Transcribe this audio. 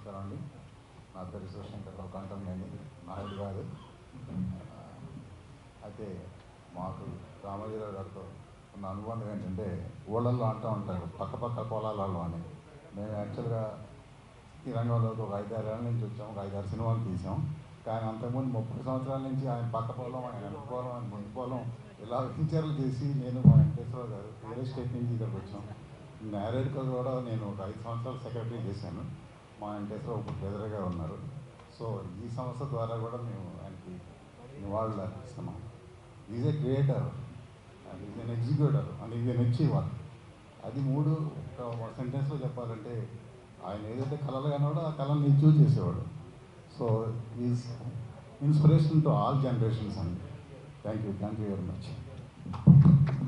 నమస్కారం అండి నా పేరు శివశంకర్ కంటంనేని నాయుడు గారు ఆ, అయితే మాకు రామోజీరావు గారితో ఉన్న అనుబంధం ఏంటంటే ఊళ్ళల్లో అంటూ ఉంటారు పక్క పక్క పొలాలలో అని మేము యాక్చువల్గా ఈ రంగంలోకి ఒక ఐదారు ఏళ్ళ నుంచి వచ్చాం ఒక ఐదారు సినిమాలు తీసాం కానీ అంతకుముందు ముప్పై సంవత్సరాల నుంచి ఆయన పక్క పొలం ఆయన వెనక పొలం ఆయన ముందు పొలం ఇలా వెంచర్లు చేసి నేను మా వెంకటేశ్వరరావు గారు రియల్ ఎస్టేట్ నుంచి ఇక్కడికి వచ్చాం మ్యారేడ్కి కూడా నేను ఒక ఐదు సంవత్సరాలు సెక్రటరీ చేశాను మా వెంకటేశ్వరరావు ఇప్పుడు ట్రెజరీగా ఉన్నారు సో ఈ సంస్థ ద్వారా కూడా మేము ఆయనకి నివాళులు అర్పిస్తున్నాం is a creator and is an executor and is an achiever అది మూడు ఒక సెంటెన్స్లో చెప్పాలంటే ఆయన ఏదైతే కళలు కన్నాడో ఆ కళని అచీవ్ చేసేవాడు so is inspiration to all generations అండి thank you thank you very much